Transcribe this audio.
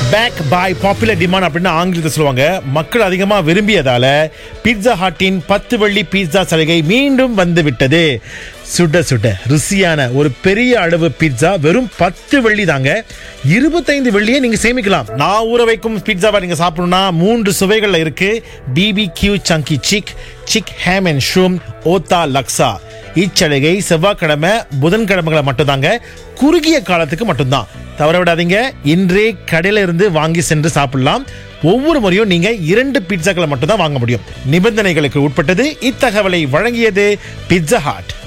back by popular demand அப்படின்னு ஆங்கிலத்தில் சொல்லுவாங்க மக்கள் அதிகமாக விரும்பியதால பீட்சா ஹாட்டின் பத்து வெள்ளி பீட்சா சலுகை மீண்டும் வந்து விட்டது சுட சுட ருசியான ஒரு பெரிய அளவு பீட்சா வெறும் பத்து வெள்ளி தாங்க இருபத்தைந்து வெள்ளியை நீங்க சேமிக்கலாம் நான் ஊற வைக்கும் பீட்சாவை நீங்க சாப்பிடணும்னா மூன்று சுவைகள்ல இருக்கு பிபி கியூ சங்கி சிக் சிக் ஹேம் அண்ட் ஷூம் ஓத்தா லக்ஸா இச்சலுகை செவ்வாய்க்கிழமை புதன்கிழமைகளை மட்டும்தாங்க குறுகிய காலத்துக்கு மட்டும்தான் தவற விடாதீங்க இன்றே கடையில இருந்து வாங்கி சென்று சாப்பிடலாம் ஒவ்வொரு முறையும் நீங்க இரண்டு பீட்சாக்களை மட்டும் தான் வாங்க முடியும் நிபந்தனைகளுக்கு உட்பட்டது இத்தகவலை வழங்கியது பிட்சா ஹாட்